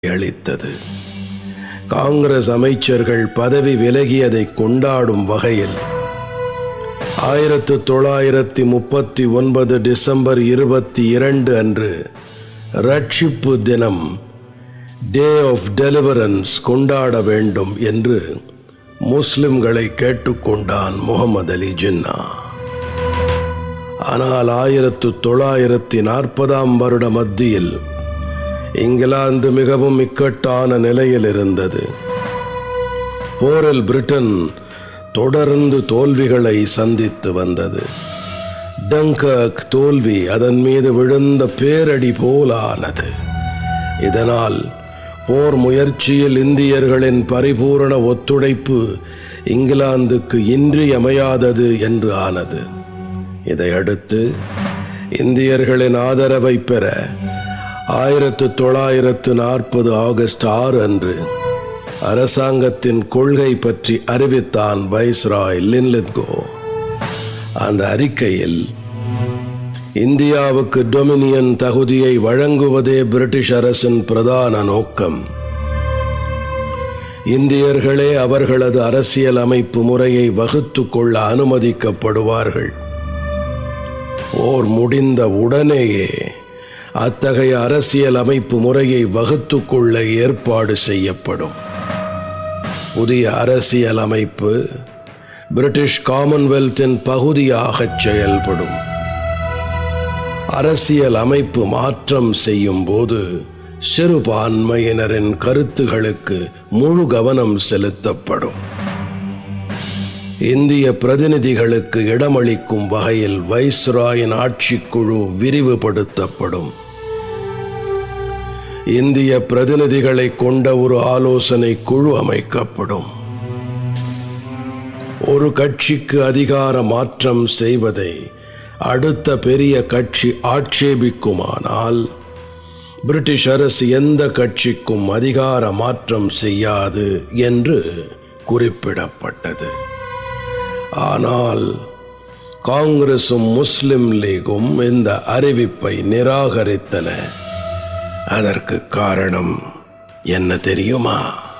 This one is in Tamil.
அளித்தது காங்கிரஸ் அமைச்சர்கள் பதவி விலகியதை கொண்டாடும் வகையில் ஆயிரத்து தொள்ளாயிரத்தி முப்பத்தி ஒன்பது டிசம்பர் இருபத்தி இரண்டு அன்று ரட்சிப்பு தினம் டே ஆஃப் டெலிவரன்ஸ் கொண்டாட வேண்டும் என்று முஸ்லிம்களை கேட்டுக்கொண்டான் முகமது அலி ஜின்னா ஆனால் ஆயிரத்து தொள்ளாயிரத்தி நாற்பதாம் வருட மத்தியில் இங்கிலாந்து மிகவும் இக்கட்டான நிலையில் இருந்தது போரில் பிரிட்டன் தொடர்ந்து தோல்விகளை சந்தித்து வந்தது டங்கர்க் தோல்வி அதன் மீது விழுந்த பேரடி போலானது இதனால் போர் முயற்சியில் இந்தியர்களின் பரிபூரண ஒத்துழைப்பு இங்கிலாந்துக்கு இன்றியமையாதது என்று ஆனது இதையடுத்து இந்தியர்களின் ஆதரவை பெற ஆயிரத்து தொள்ளாயிரத்து நாற்பது ஆகஸ்ட் ஆறு அன்று அரசாங்கத்தின் கொள்கை பற்றி அறிவித்தான் வைஸ்ராய் லின்லித்கோ அந்த அறிக்கையில் இந்தியாவுக்கு டொமினியன் தகுதியை வழங்குவதே பிரிட்டிஷ் அரசின் பிரதான நோக்கம் இந்தியர்களே அவர்களது அரசியல் அமைப்பு முறையை வகுத்து கொள்ள அனுமதிக்கப்படுவார்கள் போர் முடிந்த உடனேயே அத்தகைய அரசியல் அமைப்பு முறையை வகுத்து கொள்ள ஏற்பாடு செய்யப்படும் புதிய அரசியல் அமைப்பு பிரிட்டிஷ் காமன்வெல்த்தின் பகுதியாகச் செயல்படும் அரசியல் அமைப்பு மாற்றம் செய்யும் போது சிறுபான்மையினரின் கருத்துகளுக்கு முழு கவனம் செலுத்தப்படும் இந்திய பிரதிநிதிகளுக்கு இடமளிக்கும் வகையில் வைஸ்ராயின் ஆட்சிக்குழு விரிவுபடுத்தப்படும் இந்திய பிரதிநிதிகளை கொண்ட ஒரு ஆலோசனை குழு அமைக்கப்படும் ஒரு கட்சிக்கு அதிகார மாற்றம் செய்வதை அடுத்த பெரிய கட்சி ஆட்சேபிக்குமானால் பிரிட்டிஷ் அரசு எந்த கட்சிக்கும் அதிகார மாற்றம் செய்யாது என்று குறிப்பிடப்பட்டது ஆனால் காங்கிரசும் முஸ்லிம் லீகும் இந்த அறிவிப்பை நிராகரித்தன அதற்கு காரணம் என்ன தெரியுமா